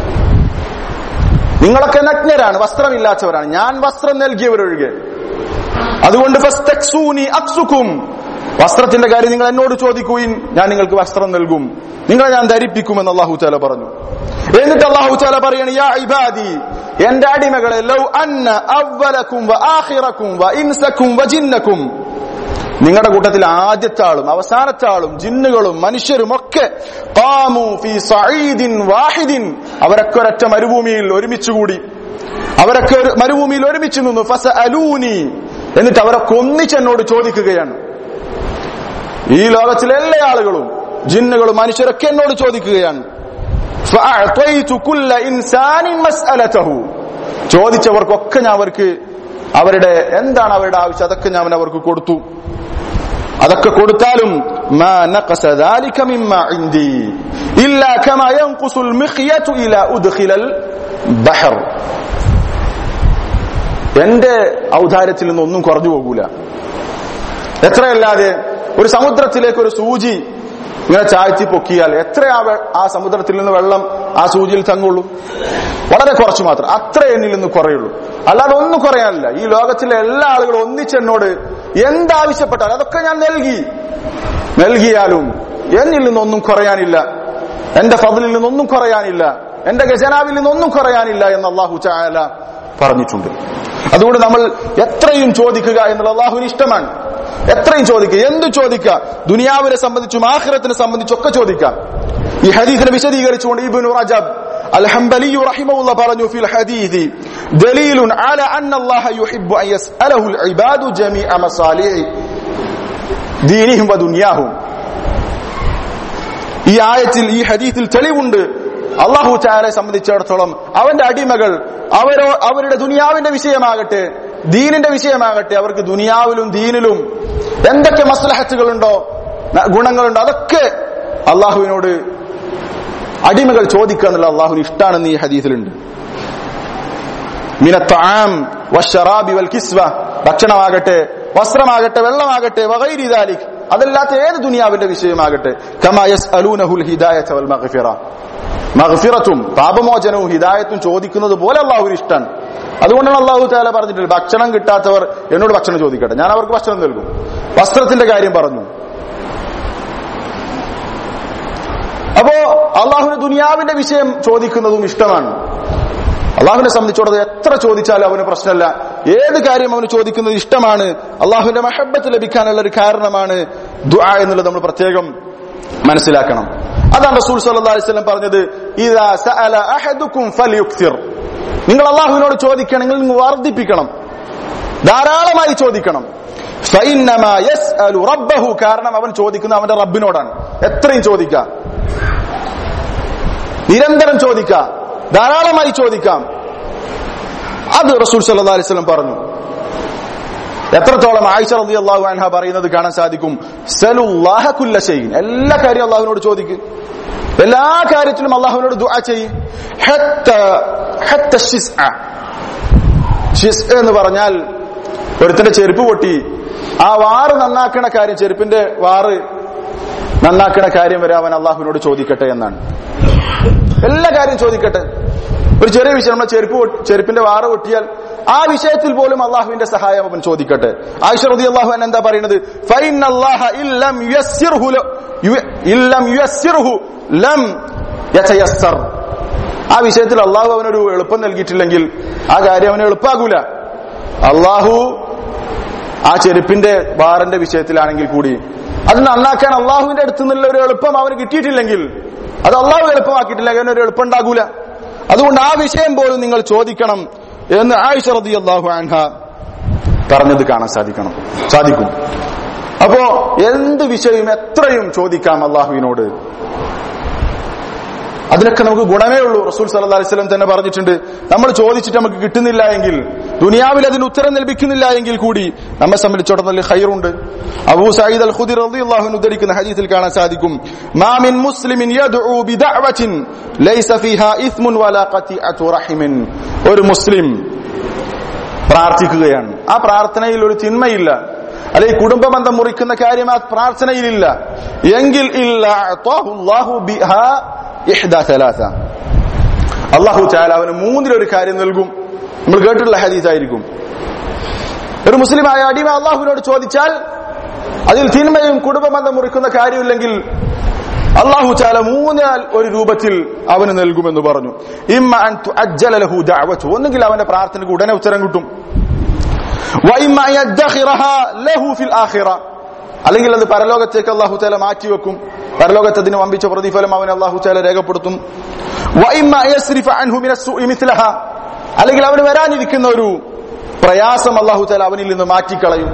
നിങ്ങളൊക്കെ നഗ്നരാണ് വസ്ത്രമില്ലാത്തവരാണ് ഞാൻ വസ്ത്രം നൽകിയവരൊഴികെ അതുകൊണ്ട് ഫസ്തക്സൂനി അക്സുക്കും വസ്ത്രത്തിന്റെ കാര്യം നിങ്ങൾ എന്നോട് ചോദിക്കുകയും ഞാൻ നിങ്ങൾക്ക് വസ്ത്രം നൽകും നിങ്ങളെ ഞാൻ ധരിപ്പിക്കുമെന്ന് അള്ളാഹു താല പറഞ്ഞു എന്നിട്ട് അള്ളാഹു താല പറയാണ് യാ ഇബാദി എന്റെ അടിമകളെ ലൗ അന്ന അവലക്കും വ ആഖിറക്കും വ ഇൻസക്കും വ ജിന്നക്കും നിങ്ങളുടെ കൂട്ടത്തിൽ ആദ്യത്തെ ആളും അവസാനത്തെ ആളും ജിന്നുകളും മനുഷ്യരും ഒക്കെ ഖാമു ഫീ സഈദിൻ വാഹിദിൻ അവരൊക്കെ ഒരൊറ്റ മരുഭൂമിയിൽ ഒരുമിച്ചുകൂടി അവരൊക്കെ ഒരു മരുഭൂമിയിൽ ഒരുമിച്ച് നിന്നു ഫസ അലൂനി എന്നിട്ട് അവരൊക്കെ ഒന്നിച്ച് എന്നോട് ചോദിക്കുകയാണ് ഈ ലോകത്തിലെ എല്ലാ ആളുകളും ജിന്നുകളും മനുഷ്യരൊക്കെ എന്നോട് ചോദിക്കുകയാണ് ഫഅഅ്തൈതു കുല്ല ഇൻസാനിൻ മസ്അലതഹു ചോദിച്ചവർക്കൊക്കെ ഞാൻ അവർക്ക് അവരുടെ എന്താണ് അവരുടെ ആവശ്യം അതൊക്കെ ഞാൻ അവർക്ക് കൊടുത്തു അതൊക്കെ കൊടുത്താലും മാ നഖസ ذلك مما عندي إلا كما ينقص المخيط إلى أدخل البحر എന്റെ ഔദാര്യത്തിൽ നിന്നൊന്നും കുറഞ്ഞു പോകൂല എത്രയല്ലാതെ ഒരു സമുദ്രത്തിലേക്ക് ഒരു സൂചി ഇങ്ങനെ ചാഴ്ത്തി പൊക്കിയാൽ എത്ര ആ വെ- ആ സമുദ്രത്തിൽ നിന്ന് വെള്ളം ആ സൂചിയിൽ തങ്ങുള്ളൂ വളരെ കുറച്ച് മാത്രം അത്ര എന്നിൽ നിന്ന് കുറയുള്ളൂ അല്ലാതെ ഒന്നും കുറയാനില്ല ഈ ലോകത്തിലെ എല്ലാ ആളുകളും ഒന്നിച്ചെന്നോട് എന്താവശ്യപ്പെട്ടാലും അതൊക്കെ ഞാൻ നൽകി നൽകിയാലും എന്നിൽ നിന്നൊന്നും കുറയാനില്ല എന്റെ ഫضലിൽ നിന്നൊന്നും കുറയാനില്ല എന്റെ ഖജനാവിൽ നിന്നൊന്നും കുറയാനില്ല എന്ന് അള്ളാഹു ചായാല പറഞ്ഞിട്ടുണ്ട് അതുകൊണ്ട് നമ്മൾ എത്രയും ചോദിക്കുക എന്നുള്ള അള്ളാഹുവിന് ഇഷ്ടമാണ് എത്രയും ചോദിക്കുക എന്ത് ചോദിക്കുക ദുനിയാവിനെ സംബന്ധിച്ചും ആഖിറത്തിനെ സംബന്ധിച്ചൊക്കെ ചോദിക്കാം ഈ ഹദീസിനെ വിശദീകരിച്ചുകൊണ്ട് ഇബ്നു റജബ് الحنبلي رحمه الله പറഞ്ഞു في الحديث دليل على أن الله يحب أن يسأله العباد جميع مصالح دينهم ودنياهم ഈ ആയത്തിൽ ഈ ഹദീത്തിൽ തെളിവുണ്ട് അള്ളാഹു ചാരെ സംബന്ധിച്ചിടത്തോളം അവന്റെ അടിമകൾ അവരോ അവരുടെ ദുനിയാവിന്റെ വിഷയമാകട്ടെ ദീനിന്റെ വിഷയമാകട്ടെ അവർക്ക് ദുനിയാവിലും ദീനിലും എന്തൊക്കെ മസ്ലഹത്തുകളുണ്ടോ ന- ഗുണങ്ങളുണ്ടോ അതൊക്കെ അള്ളാഹുവിനോട് അടിമകൾ ചോദിക്കുക എന്നുള്ള അള്ളാഹുവിന് ഇഷ്ടാണെന്ന് ഈ ഹദീസിലുണ്ട് മിനത്താം വഷറാബി വൽ കിസ്വ ഭക്ഷണമാകട്ടെ വസ്ത്രമാകട്ടെ വെള്ളമാകട്ടെ വഗൈരി ദാലിക് അതല്ലാത്ത ഏത് ദുനിയാവിന്റെ വിഷയമാകട്ടെ കമാ യസ്അലൂനഹുൽ ഹിദായത വൽ മഗ്ഫിറ മഗ്ഫിറത്തും പാപമോചനവും ഹിദായത്തും ചോദിക്കുന്നത് പോലെ അള്ളാഹുവിന് ഇഷ്ടമാണ് അതുകൊണ്ടാണ് അള്ളാഹു താല പറഞ്ഞിട്ടുള്ളത് ഭക്ഷണം കിട്ടാത്തവർ എന്നോട് ഭക്ഷണം ചോദിക്കട്ടെ ഞാൻ അവർക്ക് ഭക്ഷണം നൽകും വസ്ത്രത്തിന്റെ കാര്യം പറഞ്ഞു അപ്പോ അള്ളാഹുവിന് ദുനിയാവിന്റെ വിഷയം ചോദിക്കുന്നതും ഇഷ്ടമാണ് അള്ളാഹുവിനെ സംബന്ധിച്ചോടത് എത്ര ചോദിച്ചാലും അവന് പ്രശ്നമല്ല ഏത് കാര്യം അവന് ചോദിക്കുന്നത് ഇഷ്ടമാണ് അള്ളാഹുവിന്റെ മഹബത്ത് ലഭിക്കാനുള്ള ഒരു കാരണമാണ് ദുആ എന്നുള്ളത് നമ്മൾ പ്രത്യേകം മനസ്സിലാക്കണം അതാണ് റസൂൽ സല്ലല്ലാഹു അലൈഹി വസല്ലം പറഞ്ഞത് ഇദാ സഅല അഹദുക്കും ഫൽയുക്തിർ നിങ്ങൾ അള്ളാഹുവിനോട് ചോദിക്കണമെങ്കിൽ നിങ്ങൾ വർദ്ധിപ്പിക്കണം ധാരാളമായി ചോദിക്കണം ഫഇന്നമാ യസ്അലു റബ്ബഹു കാരണം അവൻ ചോദിക്കുന്ന അവന്റെ റബ്ബിനോടാണ് എത്രയും ചോദിക്കാം നിരന്തരം ചോദിക്കാം ധാരാളമായി ചോദിക്കാം അത് റസൂൽ സല്ലല്ലാഹു അലൈഹി വസല്ലം പറഞ്ഞു എത്രത്തോളം ആയിഷ റളിയല്ലാഹു അൻഹ പറയുന്നത് കാണാൻ സാധിക്കും സലുല്ലാഹ കുല്ല ഷൈഇൻ എല്ലാ കാര്യവും അള്ളാഹുവിനോട് ചോദിക്കും എല്ലാ കാര്യത്തിലും അള്ളാഹുവിനോട് ദുആ ചെയ്യും ഹത്ത ഹത്ത ഷിസ്അ ഷിസ് എന്ന് പറഞ്ഞാൽ ഒരുത്തന്റെ ചെരുപ്പ് പൊട്ടി ആ വാറ് നന്നാക്കണ കാര്യം ചെരുപ്പിന്റെ വാറ് നന്നാക്കണ കാര്യം വരെ അവൻ അള്ളാഹുവിനോട് ചോദിക്കട്ടെ എന്നാണ് എല്ലാ കാര്യം ചോദിക്കട്ടെ ഒരു ചെറിയ വിഷയം നമ്മുടെ ചെരുപ്പ് പൊട്ടി- ചെരുപ്പിന്റെ വാറ് പൊട്ടിയാൽ ആ വിഷയത്തിൽ പോലും അള്ളാഹുവിന്റെ സഹായം അവൻ ചോദിക്കട്ടെ ആയിഷ റതി അള്ളാഹു എന്താ പറയുന്നത് "ഫൈന അല്ലാഹ ഇല്ലം യുയസ്സിർഹു ല- യു- ഇല്ലം യുയസ്സിർഹു ലം യതയസ്സർ." ആ വിഷയത്തിൽ അള്ളാഹു അവനൊരു എളുപ്പം നൽകിയിട്ടില്ലെങ്കിൽ ആ കാര്യം അവന് എളുപ്പാകൂല അള്ളാഹു ആ ചെരുപ്പിന്റെ വാറിന്റെ വിഷയത്തിലാണെങ്കിൽ കൂടി അത് നന്നാക്കാൻ അള്ളാഹുവിന്റെ അടുത്ത് നിന്നുള്ള ഒരു എളുപ്പം അവന് കിട്ടിയിട്ടില്ലെങ്കിൽ അത് അള്ളാഹു എളുപ്പമാക്കിയിട്ടില്ലെങ്കിൽ അവനൊരു എളുപ്പം ഉണ്ടാകൂല അതുകൊണ്ട് ആ വിഷയം പോലും നിങ്ങൾ ചോദിക്കണം എന്ന് ആയിഷ റതി അള്ളാഹു അൻഹ പറഞ്ഞത് കാണാൻ സാധിക്കണം സാധിക്കും അപ്പോ എന്ത് വിഷയവും എത്രയും ചോദിക്കാം അള്ളാഹുവിനോട് അതിനൊക്കെ നമുക്ക് ഗുണമേ ഉള്ളൂ റസൂൽ സല്ലല്ലാഹു അലൈഹി വസല്ലം തന്നെ പറഞ്ഞിട്ടുണ്ട് നമ്മൾ ചോദിച്ചിട്ട് നമുക്ക് കിട്ടുന്നില്ല എങ്കിൽ ദുനിയാവിൽ അതിന് ഉത്തരം ലഭിക്കുന്നില്ല എങ്കിൽ കൂടി നമ്മെ സംബന്ധിച്ചിടത്തോളം വലിയ ഖൈറുണ്ട് അബൂ സഈദ് അൽ ഖുദരി റളിയല്ലാഹു അൻഹു ഉദ്ധരിക്കുന്ന ഹദീസിൽ കാണാൻ സാധിക്കും മാ മിൻ മുസ്ലിമിൻ യദ്ഉ ബിദഅവത്തിൻ ലൈസ ഫീഹാ ഇസ്മുൻ വലാ ഖതിഅതു റഹിമിൻ ഒരു മുസ്ലിം പ്രാർത്ഥിക്കുകയാണ് ആ പ്രാർത്ഥനയിൽ ഒരു തിന്മയില്ല അല്ലെങ്കിൽ കുടുംബ ബന്ധം മുറിക്കുന്ന കാര്യം ആ പ്രാർത്ഥനയിലില്ല എങ്കിൽ ഇല്ല അഅ്താഹു അല്ലാഹു ബിഹാ ഇഹ്ദാ സലാസ അള്ളാഹു ചാല അവന് മൂന്നിലൊരു കാര്യം നൽകും നമ്മൾ കേട്ടിട്ടുള്ള ഹദീസായിരിക്കും ഒരു മുസ്ലിമായ അടിമ അള്ളാഹുവിനോട് ചോദിച്ചാൽ അതിൽ തിന്മയും കുടുംബബന്ധം മുറിക്കുന്ന കാര്യമില്ലെങ്കിൽ അള്ളാഹു ചാല മൂന്നാൽ ഒരു രൂപത്തിൽ അവന് നൽകുമെന്ന് പറഞ്ഞു ഇമ്മ അൻ തുഅജ്ജല ലഹു ദഅവതു ഒന്നുകിൽ അവന്റെ പ്രാർത്ഥനയ്ക്ക് ഉടനെ ഉത്തരം കിട്ടും വഇമ്മ അൻ യദ്ഖിറഹ ലഹു ഫിൽ ആഖിറ അല്ലെങ്കിൽ അത് പരലോകത്തേക്ക് അള്ളാഹു ചാല മാറ്റിവെക്കും പരലോകത്ത് അതിന് വമ്പിച്ച പ്രതിഫലം അവൻ അള്ളാഹു ചാല രേഖപ്പെടുത്തും വഇമ്മ അൻ യസ്രിഫ അൻഹു മിന സ്സുഇ മിത്ലഹ അല്ലെങ്കിൽ അവന് വരാനിരിക്കുന്ന ഒരു പ്രയാസം അള്ളാഹു ചാല അവനിൽ നിന്ന് മാറ്റിക്കളയും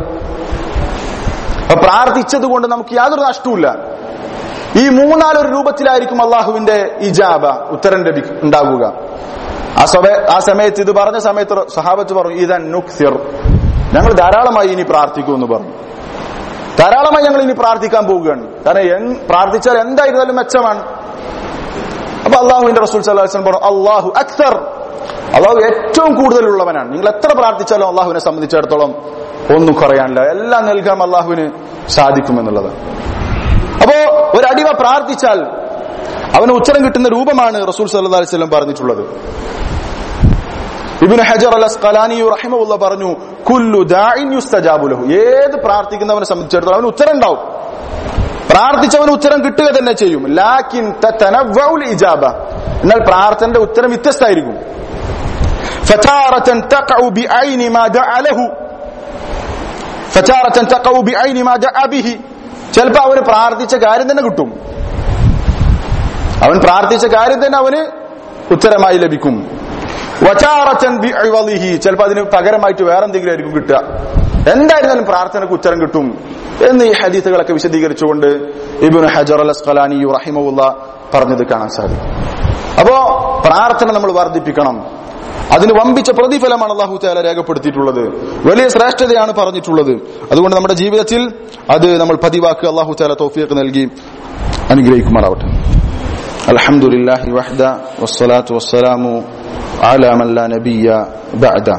അപ്പൊ പ്രാർത്ഥിച്ചത് കൊണ്ട് നമുക്ക് യാതൊരു നഷ്ടവുമില്ല ഈ മൂന്നാലൊരു രൂപത്തിലായിരിക്കും അള്ളാഹുവിന്റെ ഇജാബ ഉത്തരം ലഭി ഉണ്ടാകുക ആ സമയ ആ സമയത്ത് ഇത് പറഞ്ഞ സമയത്ത് സഹാബത്ത് പറഞ്ഞു ഇതൻ നുക്സിർ ഞങ്ങൾ ധാരാളമായി ഇനി പ്രാർത്ഥിക്കുമെന്ന് പറഞ്ഞു ധാരാളമായി ഞങ്ങൾ ഇനി പ്രാർത്ഥിക്കാൻ പോവുകയാണ് കാരണം എൻ- പ്രാർത്ഥിച്ചാൽ എന്തായിരുന്നാലും മെച്ചമാണ് അപ്പൊ അള്ളാഹുവിന്റെ റസൂൽ സല്ലാസ്ലം പറഞ്ഞു അള്ളാഹു അക്സർ അള്ളാഹു ഏറ്റവും കൂടുതലുള്ളവനാണ് നിങ്ങൾ എത്ര പ്രാർത്ഥിച്ചാലും അള്ളാഹുവിനെ സംബന്ധിച്ചിടത്തോളം ഒന്നും കുറയാനില്ല എല്ലാം നൽകാൻ അള്ളാഹുവിന് സാധിക്കുമെന്നുള്ളത് അപ്പോ ഒരടിമ പ്രാർത്ഥിച്ചാൽ അവന് ഉത്തരം കിട്ടുന്ന രൂപമാണ് റസൂൽ സല്ലല്ലാഹു അലൈഹി വസല്ലം പറഞ്ഞിട്ടുള്ളത് ഇബ്നു ഹജർ അൽ അസ്ഖലാനി റഹിമഹുള്ള പറഞ്ഞു കുല്ലു ദാഇൻ യുസ്തജാബു ലഹു ഏത് പ്രാർത്ഥിക്കുന്നവനെ സംബന്ധിച്ചിടത്തോളം അവന് ഉത്തരം ഉണ്ടാവും പ്രാർത്ഥിച്ചവന് ഉത്തരം കിട്ടുക തന്നെ ചെയ്യും ലാക്കിൻ തതനവ്വഉൽ ഇജാബ എന്നാൽ പ്രാർത്ഥനയുടെ ഉത്തരം വ്യത്യസ്തമായിരിക്കും ഫതാറതൻ തഖഉ ബിഐനി മാ ദഅ ലഹു ഫതാറതൻ തഖഉ ബിഐനി മാ ദഅ ബിഹി ചിലപ്പോൾ അവന് പ്രാർത്ഥിച്ച കാര്യം തന്നെ കിട്ടും അവൻ പ്രാർത്ഥിച്ച കാര്യം തന്നെ അവന് ഉത്തരമായി ലഭിക്കും വചാറച്ചൻ ബി അഴിവലിഹി ചിലപ്പോൾ അതിന് പകരമായിട്ട് വേറെ എന്തെങ്കിലും ആയിരിക്കും കിട്ടുക എന്തായിരുന്നാലും പ്രാർത്ഥനയ്ക്ക് ഉത്തരം കിട്ടും എന്ന് ഈ ഹദീസുകളൊക്കെ വിശദീകരിച്ചുകൊണ്ട് ഇബിൻ ഹജർ അൽ അസ്ഖലാനി റഹിമുള്ള പറഞ്ഞത് കാണാൻ സാധിക്കും അപ്പോ പ്രാർത്ഥന നമ്മൾ വർദ്ധിപ്പിക്കണം അതിന് വമ്പിച്ച പ്രതിഫലമാണ് അള്ളാഹു താല രേഖപ്പെടുത്തിയിട്ടുള്ളത് വലിയ ശ്രേഷ്ഠതയാണ് പറഞ്ഞിട്ടുള്ളത് അതുകൊണ്ട് നമ്മുടെ ജീവിതത്തിൽ അത് നമ്മൾ പതിവാക്കുക അള്ളാഹു താല തോഫിയൊക്കെ നൽകി അനുഗ്രഹിക്കുമാറാവട്ടെ الحمد لله وحده والصلاة والسلام على من لا نبي بعده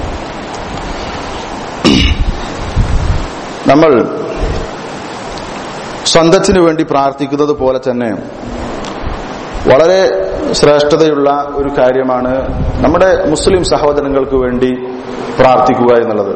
നമ്മൾ സ്വന്തത്തിനു വേണ്ടി പ്രാർത്ഥിക്കുന്നത് പോലെ തന്നെ വളരെ ശ്രേഷ്ഠതയുള്ള ഒരു കാര്യമാണ് നമ്മുടെ മുസ്ലിം സഹോദരങ്ങൾക്ക് വേണ്ടി പ്രാർത്ഥിക്കുക എന്നുള്ളത്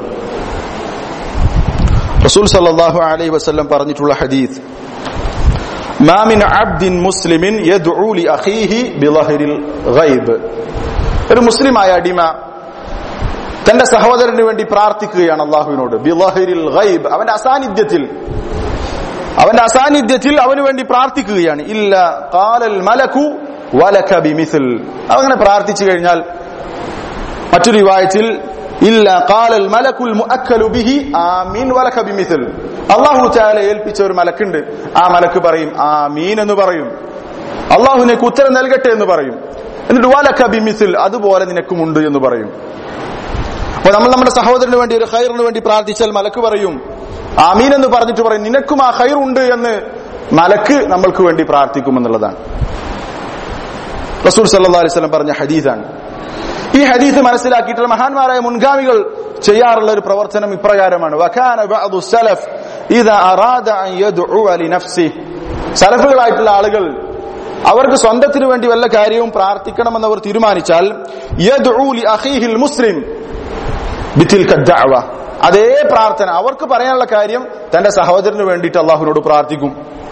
റസൂൽ സല്ലല്ലാഹു അലൈഹി വസല്ലം പറഞ്ഞിട്ടുള്ള ഹദീസ് ما من عبد مسلم يدعو لأخيه بظهر الغيب ഒരു മുസ്ലിമായ അടിമ തന്റെ സഹോദരന് വേണ്ടി പ്രാർത്ഥിക്കുകയാണ് അള്ളാഹുവിനോട് ബിലഹിരിൽ ഗൈബ് അവന്റെ അസാന്നിധ്യത്തിൽ അവന്റെ അസാന്നിധ്യത്തിൽ അവന് വേണ്ടി പ്രാർത്ഥിക്കുകയാണ് ഇല്ല കാലൽ മലക്കു വലക ബിമിസിൽ അങ്ങനെ പ്രാർത്ഥിച്ചു കഴിഞ്ഞാൽ മറ്റൊരു റിവായത്തിൽ ഇല്ല കാലൽ മലക്കുൽ മുഅക്കലു ബിഹി ആമീൻ വലക ബിമിസിൽ അള്ളാഹു ചാല ഏൽപ്പിച്ച ഒരു മലക്കുണ്ട് ആ മലക്ക് പറയും ആമീൻ എന്ന് പറയും അള്ളാഹു നിനക്ക് ഉത്തരം നൽകട്ടെ എന്ന് പറയും എന്നിട്ട് വലക ബിമിസിൽ അതുപോലെ നിനക്കുമുണ്ട് എന്ന് പറയും അപ്പൊ നമ്മൾ നമ്മുടെ സഹോദരന് വേണ്ടി ഒരു ഖൈറിന് വേണ്ടി പ്രാർത്ഥിച്ചാൽ മലക്ക് പറയും ആമീൻ എന്ന് പറഞ്ഞിട്ട് പറയും നിനക്കും ആ ഖൈർ ഉണ്ട് എന്ന് മലക്ക് നമ്മൾക്ക് വേണ്ടി പ്രാർത്ഥിക്കുമെന്നുള്ളതാണ് റസൂൽ സല്ലാ അലൈഹി സ്വലം പറഞ്ഞ ഹദീസാണ് ഈ ഹദീസ് മനസ്സിലാക്കിയിട്ടുള്ള മഹാന്മാരായ മുൻഗാമികൾ ചെയ്യാറുള്ള ഒരു പ്രവർത്തനം ഇപ്രകാരമാണ് വകാന ബഅദു സലഫ് ഇദാ അറാദ അൻ യദ്ഉ ലിനഫ്സി സലഫുകളായിട്ടുള്ള ആളുകൾ അവർക്ക് സ്വന്തത്തിന് വേണ്ടി വല്ല കാര്യവും പ്രാർത്ഥിക്കണമെന്ന് അവർ തീരുമാനിച്ചാൽ യദ്ഉ ലി അഖീഹിൽ മുസ്ലിം ബിതിൽക ദഅവ അതേ പ്രാർത്ഥന അവർക്ക് പറയാനുള്ള കാര്യം തന്റെ സഹോദരന് വേണ്ടിയിട്ട് അള്ളാഹുവിനോട് പ്രാർത്ഥിക്കും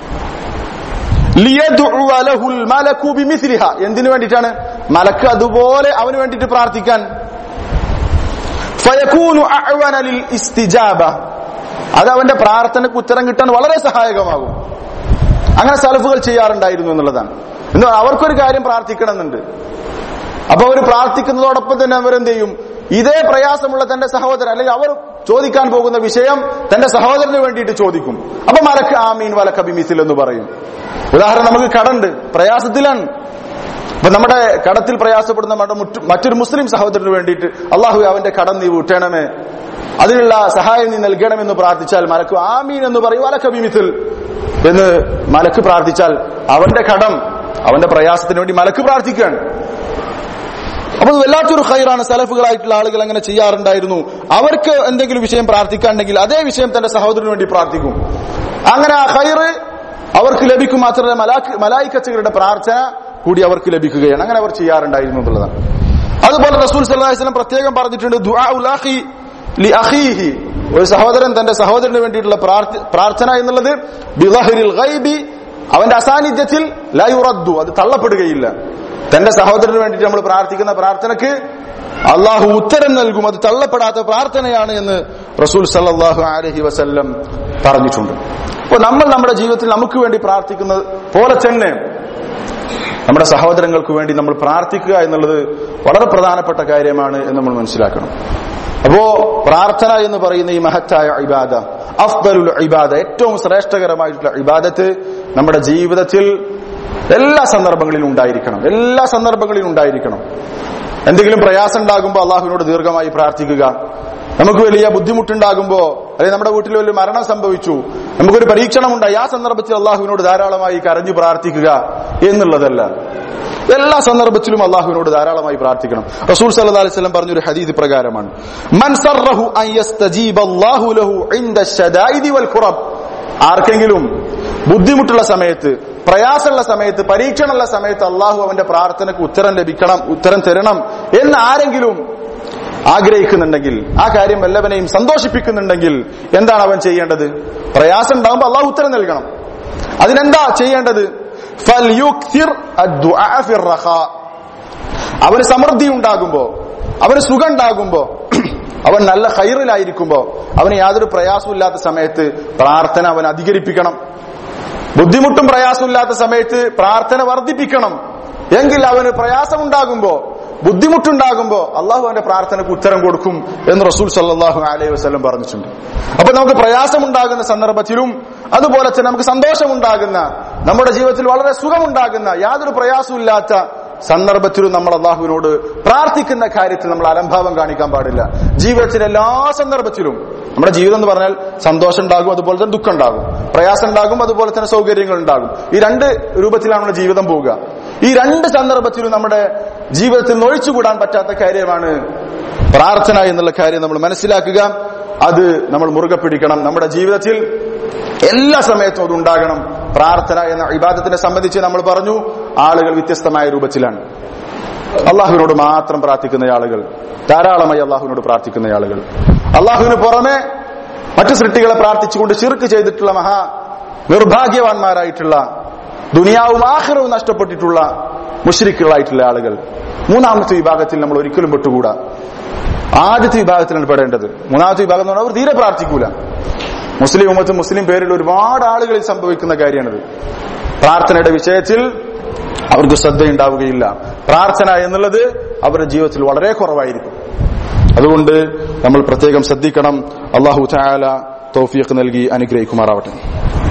ലിയദ്ഉ ലഹുൽ മലക്കു ബിമിസ്ലിഹ എന്തിനു വേണ്ടിയിട്ടാണ് മലക്ക് അതുപോലെ അവന് വേണ്ടിയിട്ട് പ്രാർത്ഥിക്കാൻ ഫയകൂനു അഅ്വന ലിൽ ഇസ്തിജാബ അത് അവന്റെ പ്രാർത്ഥനയ്ക്ക് ഉത്തരം കിട്ടാൻ വളരെ സഹായകമാകും അങ്ങനെ സലഫുകൾ ചെയ്യാറുണ്ടായിരുന്നു എന്നുള്ളതാണ് എന്ന് അവർക്കൊരു കാര്യം പ്രാർത്ഥിക്കണമെന്നുണ്ട് അപ്പൊ അവർ പ്രാർത്ഥിക്കുന്നതോടൊപ്പം തന്നെ അവരെന്ത് ചെയ്യും ഇതേ പ്രയാസമുള്ള തന്റെ സഹോദരൻ അല്ലെങ്കിൽ അവർ ചോദിക്കാൻ പോകുന്ന വിഷയം തന്റെ സഹോദരന് വേണ്ടിയിട്ട് ചോദിക്കും അപ്പൊ മലക്ക് ആമീൻ വലക്ക് അഭിമിസിൽ എന്ന് പറയും ഉദാഹരണം നമുക്ക് കടണ്ട് പ്രയാസത്തിലാണ് അപ്പൊ നമ്മുടെ കടത്തിൽ പ്രയാസപ്പെടുന്ന നമ്മുടെ മുറ്റ- മറ്റൊരു മുസ്ലിം സഹോദരന് വേണ്ടിയിട്ട് അള്ളാഹു അവന്റെ കടം നീ വിട്ടണമേ അതിനുള്ള സഹായം നീ നൽകണമെന്ന് പ്രാർത്ഥിച്ചാൽ മലക്ക് ആമീൻ എന്ന് പറയും വലക്ക് അഭിമിസിൽ എന്ന് മലക്ക് പ്രാർത്ഥിച്ചാൽ അവന്റെ കടം അവന്റെ പ്രയാസത്തിന് വേണ്ടി മലക്ക് പ്രാർത്ഥിക്കുകയാണ് അപ്പൊ അത് വല്ലാത്തൊരു ഖൈറാണ് സലഫുകളായിട്ടുള്ള ആളുകൾ അങ്ങനെ ചെയ്യാറുണ്ടായിരുന്നു അവർക്ക് എന്തെങ്കിലും വിഷയം പ്രാർത്ഥിക്കാണ്ടെങ്കിൽ അതേ വിഷയം തന്റെ സഹോദരന് വേണ്ടി പ്രാർത്ഥിക്കും അങ്ങനെ ആ ഖൈറ് അവർക്ക് ലഭിക്കും മാത്രമല്ല മലാഖ് മലായിക്കച്ചകളുടെ പ്രാർത്ഥന കൂടി അവർക്ക് ലഭിക്കുകയാണ് അങ്ങനെ അവർ ചെയ്യാറുണ്ടായിരുന്നു എന്നുള്ളതാണ് അതുപോലെ റസൂൽ സല്ലല്ലാഹു അലൈഹി വസല്ലം പ്രത്യേകം പറഞ്ഞിട്ടുണ്ട് ദുആഉൽ അഖി ലി അഖീഹി ഒരു സഹോദരൻ തന്റെ സഹോദരന് വേണ്ടിയിട്ടുള്ള പ്രാർത്ഥ- പ്രാർത്ഥന എന്നുള്ളത് ബിളഹരിൽ ഗൈബി അവന്റെ അസാന്നിധ്യത്തിൽ ലാ യുറദ്ദു അത് തള്ളപ്പെടുകയില്ല തന്റെ സഹോദരന് വേണ്ടിയിട്ട് നമ്മൾ പ്രാർത്ഥിക്കുന്ന പ്രാർത്ഥനക്ക് അള്ളാഹു ഉത്തരം നൽകും അത് തള്ളപ്പെടാത്ത പ്രാർത്ഥനയാണ് എന്ന് റസൂൽ സല്ലല്ലാഹു അലൈഹി വസല്ലം പറഞ്ഞിട്ടുണ്ട് അപ്പോൾ നമ്മൾ നമ്മുടെ ജീവിതത്തിൽ നമുക്ക് വേണ്ടി പ്രാർത്ഥിക്കുന്നത് പോലെ തന്നെ നമ്മുടെ സഹോദരങ്ങൾക്ക് വേണ്ടി നമ്മൾ പ്രാർത്ഥിക്കുക എന്നുള്ളത് വളരെ പ്രധാനപ്പെട്ട കാര്യമാണ് എന്ന് നമ്മൾ മനസ്സിലാക്കണം അപ്പോ പ്രാർത്ഥന എന്ന് പറയുന്ന ഈ മഹത്തായ ഇബാദ അഫ്ദലുൽ ഇബാദ ഏറ്റവും ശ്രേഷ്ഠകരമായിട്ടുള്ള ഇബാദത്ത് നമ്മുടെ ജീവിതത്തിൽ എല്ലാ സന്ദർഭങ്ങളിലും ഉണ്ടായിരിക്കണം എല്ലാ സന്ദർഭങ്ങളിലും ഉണ്ടായിരിക്കണം എന്തെങ്കിലും പ്രയാസം ഉണ്ടാകുമ്പോൾ അള്ളാഹുവിനോട് ദീർഘമായി പ്രാർത്ഥിക്കുക നമുക്ക് വലിയ ബുദ്ധിമുട്ടുണ്ടാകുമ്പോ അല്ലെങ്കിൽ നമ്മുടെ വീട്ടിൽ വലിയ മരണം സംഭവിച്ചു നമുക്കൊരു പരീക്ഷണം ഉണ്ടായി ആ സന്ദർഭത്തിൽ അള്ളാഹുവിനോട് ധാരാളമായി കരഞ്ഞു പ്രാർത്ഥിക്കുക എന്നുള്ളതല്ല എല്ലാ സന്ദർഭത്തിലും അള്ളാഹുവിനോട് ധാരാളമായി പ്രാർത്ഥിക്കണം റസൂൽ സല്ലല്ലാഹു അലൈഹി വസല്ലം പറഞ്ഞൊരു ഹദീസ് പ്രകാരമാണ് മൻ സർറഹു അൻ യസ്തജീബ അല്ലാഹു ലഹു ഇൻദ ശദായിദി വൽ ഖുറബ് ആർക്കെങ്കിലും ബുദ്ധിമുട്ടുള്ള സമയത്ത് പ്രയാസമുള്ള സമയത്ത് പരീക്ഷണമുള്ള സമയത്ത് അള്ളാഹു അവന്റെ പ്രാർത്ഥനയ്ക്ക് ഉത്തരം ലഭിക്കണം ഉത്തരം തരണം എന്ന് ആരെങ്കിലും ആഗ്രഹിക്കുന്നുണ്ടെങ്കിൽ ആ കാര്യം എല്ലാവനെയും സന്തോഷിപ്പിക്കുന്നുണ്ടെങ്കിൽ എന്താണ് അവൻ ചെയ്യേണ്ടത് പ്രയാസം ഉണ്ടാകുമ്പോൾ അള്ളാഹു ഉത്തരം നൽകണം അതിനെന്താ ചെയ്യേണ്ടത് ഫൽയുക്തിർ അദ്ദുആ ഫിർ റഖാ. അവന് സമൃദ്ധി ഉണ്ടാകുമ്പോ അവന് സുഖം ഉണ്ടാകുമ്പോ അവൻ നല്ല ഹൈറിലായിരിക്കുമ്പോ അവന് യാതൊരു പ്രയാസമില്ലാത്ത സമയത്ത് പ്രാർത്ഥന അവൻ അധികരിപ്പിക്കണം ബുദ്ധിമുട്ടും പ്രയാസമില്ലാത്ത സമയത്ത് പ്രാർത്ഥന വർദ്ധിപ്പിക്കണം എങ്കിൽ അവന് പ്രയാസമുണ്ടാകുമ്പോ ബുദ്ധിമുട്ടുണ്ടാകുമ്പോ അള്ളാഹു അവന്റെ പ്രാർത്ഥനയ്ക്ക് ഉത്തരം കൊടുക്കും എന്ന് റസൂൽ സല്ലാഹു അലൈഹി വസ്ലം പറഞ്ഞിട്ടുണ്ട് അപ്പൊ നമുക്ക് പ്രയാസമുണ്ടാകുന്ന സന്ദർഭത്തിലും അതുപോലെ തന്നെ നമുക്ക് സന്തോഷമുണ്ടാകുന്ന നമ്മുടെ ജീവിതത്തിൽ വളരെ സുഖമുണ്ടാകുന്ന യാതൊരു പ്രയാസമില്ലാത്ത സന്ദർഭത്തിലും നമ്മൾ അള്ളാഹുവിനോട് പ്രാർത്ഥിക്കുന്ന കാര്യത്തിൽ നമ്മൾ അലംഭാവം കാണിക്കാൻ പാടില്ല ജീവിതത്തിലെ എല്ലാ സന്ദർഭത്തിലും നമ്മുടെ ജീവിതം എന്ന് പറഞ്ഞാൽ സന്തോഷം ഉണ്ടാകും അതുപോലെ തന്നെ ദുഃഖം ഉണ്ടാകും പ്രയാസം ഉണ്ടാകും അതുപോലെ തന്നെ സൗകര്യങ്ങൾ ഉണ്ടാകും ഈ രണ്ട് രൂപത്തിലാണ് നമ്മുടെ ജീവിതം പോവുക ഈ രണ്ട് സന്ദർഭത്തിലും നമ്മുടെ ജീവിതത്തിൽ നിന്ന് ഒഴിച്ചുകൂടാൻ പറ്റാത്ത കാര്യമാണ് പ്രാർത്ഥന എന്നുള്ള കാര്യം നമ്മൾ മനസ്സിലാക്കുക അത് നമ്മൾ മുറുകെ പിടിക്കണം നമ്മുടെ ജീവിതത്തിൽ എല്ലാ സമയത്തും അത് ഉണ്ടാകണം പ്രാർത്ഥന എന്ന ഇബാദത്തിനെ സംബന്ധിച്ച് നമ്മൾ പറഞ്ഞു ആളുകൾ വ്യത്യസ്തമായ രൂപത്തിലാണ് അള്ളാഹുവിനോട് മാത്രം പ്രാർത്ഥിക്കുന്ന ആളുകൾ ധാരാളമായി അള്ളാഹുവിനോട് പ്രാർത്ഥിക്കുന്ന ആളുകൾ അള്ളാഹുവിന് പുറമെ മറ്റു സൃഷ്ടികളെ പ്രാർത്ഥിച്ചുകൊണ്ട് ചിർക്ക് ചെയ്തിട്ടുള്ള മഹാ നിർഭാഗ്യവാന്മാരായിട്ടുള്ള ദുനിയാവും ആഹ്റവും നഷ്ടപ്പെട്ടിട്ടുള്ള മുഷരിക്കുകളായിട്ടുള്ള ആളുകൾ മൂന്നാമത്തെ വിഭാഗത്തിൽ നമ്മൾ ഒരിക്കലും പെട്ടുകൂടാ ആദ്യത്തെ വിഭാഗത്തിലാണ് പെടേണ്ടത് മൂന്നാമത്തെ വിഭാഗം എന്ന് പറഞ്ഞാൽ അവർ തീരെ പ്രാർത്ഥിക്കൂല മുസ്ലിം ഉമ്മത്ത് മുസ്ലിം പേരിൽ ഒരുപാട് ആളുകളിൽ സംഭവിക്കുന്ന കാര്യമാണിത് പ്രാർത്ഥനയുടെ വിഷയത്തിൽ അവർക്ക് ശ്രദ്ധയുണ്ടാവുകയില്ല പ്രാർത്ഥന എന്നുള്ളത് അവരുടെ ജീവിതത്തിൽ വളരെ കുറവായിരിക്കും അതുകൊണ്ട് നമ്മൾ പ്രത്യേകം ശ്രദ്ധിക്കണം അള്ളാഹു ചായാല തൗഫീഖ് നൽകി അനുഗ്രഹിക്കുമാറാവട്ടെ